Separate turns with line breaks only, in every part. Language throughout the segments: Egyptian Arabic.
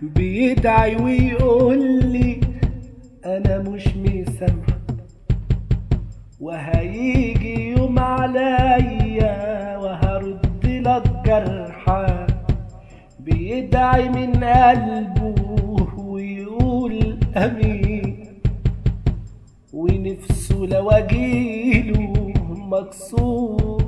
بيدعي ويقول لي انا مش مسامحك وهيجي يوم عليا وهرد لك جرحك بيدعي من قلبه ويقول امين ونفسه لو اجيله مكسور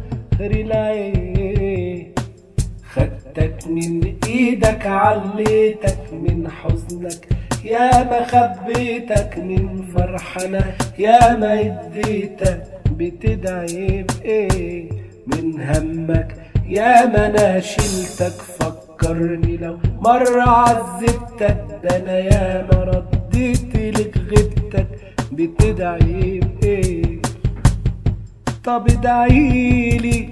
العين خدتك من ايدك عليتك من حزنك يا ما خبيتك من فرحنا يا ما اديتك بتدعي بايه من همك يا ما انا شلتك فكرني لو مرة عذبتك ده انا يا ما رديت لك غيبتك بتدعي بايه طب ادعيلي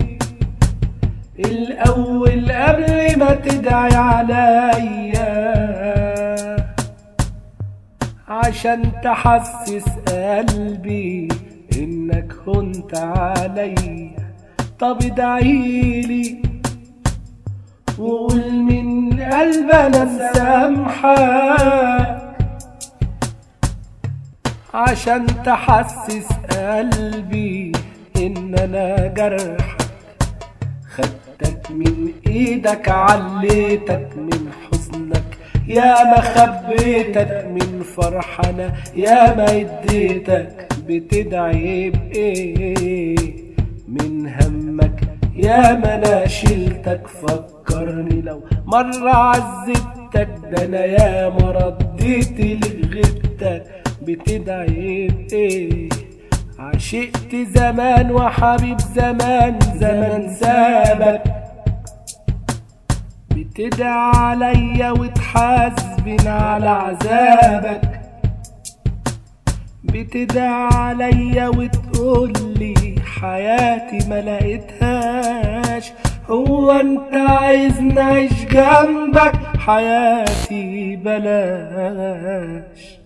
الأول قبل ما تدعي عليا عشان تحسس قلبي إنك هنت عليا طب ادعيلي وقول من قلب أنا مسامحك عشان تحسس قلبي إن أنا جرحك خدتك من ايدك عليتك من حزنك يا ما خبيتك من فرحنا يا ما اديتك بتدعي بايه من همك يا ما انا شلتك فكرني لو مرة عذبتك ده انا يا ما رديت لغيبتك بتدعي بايه عشقت زمان وحبيب زمان زمان سابك بتدعى عليا وتحاسبن على عذابك بتدعى عليا وتقولي حياتي ما لقيتهاش هو انت عايز نعيش جنبك حياتي بلاش